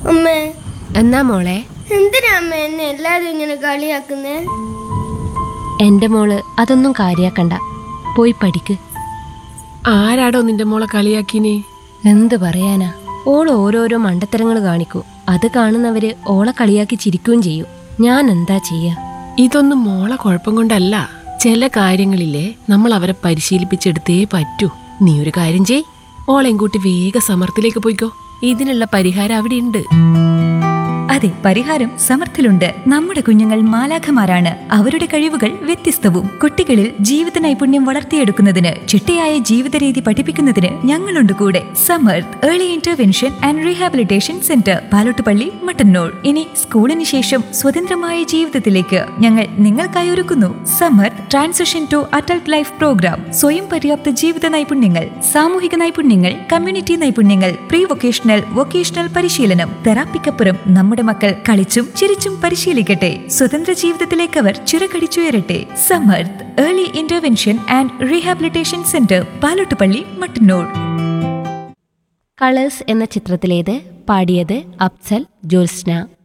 അമ്മേ എന്നാ മോളെ എന്തിനാ അമ്മ എന്നെ എല്ലാരും ഇങ്ങനെ കളിയാക്കുന്നേ എന്റെ മോള് അതൊന്നും കാര്യാക്കണ്ട പോയി പഠിക്ക് ആരാടോ നിന്റെ മോളെ കളിയാക്കിനെ എന്ത് പറയാനാ ഓൾ ഓരോരോ മണ്ടത്തരങ്ങൾ കാണിക്കൂ അത് കാണുന്നവര് ഓളെ കളിയാക്കി ചിരിക്കുകയും ചെയ്യും ഞാൻ എന്താ ചെയ്യാ ഇതൊന്നും മോളെ കുഴപ്പം കൊണ്ടല്ല ചില കാര്യങ്ങളില്ലേ നമ്മൾ അവരെ പരിശീലിപ്പിച്ചെടുത്തേ പറ്റൂ നീ ഒരു കാര്യം ചെയ് ഓളെയും കൂട്ടി വേഗ സമർത്ഥിലേക്ക് പോയിക്കോ ഇതിനുള്ള പരിഹാരം അവിടെ ഉണ്ട് അതെ പരിഹാരം സമർത്ഥിലുണ്ട് നമ്മുടെ കുഞ്ഞുങ്ങൾ മാലാഖമാരാണ് അവരുടെ കഴിവുകൾ വ്യത്യസ്തവും കുട്ടികളിൽ ജീവിത നൈപുണ്യം വളർത്തിയെടുക്കുന്നതിന് ചിട്ടയായ ജീവിത രീതി പഠിപ്പിക്കുന്നതിന് ഞങ്ങളുണ്ട് കൂടെ Samarth early intervention and rehabilitation centre Palottupalli Mattannur ഇനി സ്കൂളിന് ശേഷം സ്വതന്ത്രമായ ജീവിതത്തിലേക്ക് ഞങ്ങൾ നിങ്ങൾക്കായി ഒരുക്കുന്നു Samarth transition to adult life programme സ്വയം പര്യാപ്ത ജീവിത നൈപുണ്യങ്ങൾ സാമൂഹിക നൈപുണ്യങ്ങൾ കമ്മ്യൂണിറ്റി നൈപുണ്യങ്ങൾ പ്രീ വൊക്കേഷണൽ വൊക്കേഷണൽ പരിശീലനം തെറാപ്പിക്കപ്പുറം നമ്മുടെ മക്കൾ കളിച്ചും ചിരിച്ചും പരിശീലിക്കട്ടെ സ്വതന്ത്ര ജീവിതത്തിലേക്ക് അവർ ചിറകടിച്ചുയരട്ടെ Samarth early intervention and rehabilitation centre Palottupalli Mattannur Colours എന്ന ചിത്രത്തിലേത് പാടിയത് അഫ്സൽ ജ്യോത്സ്ന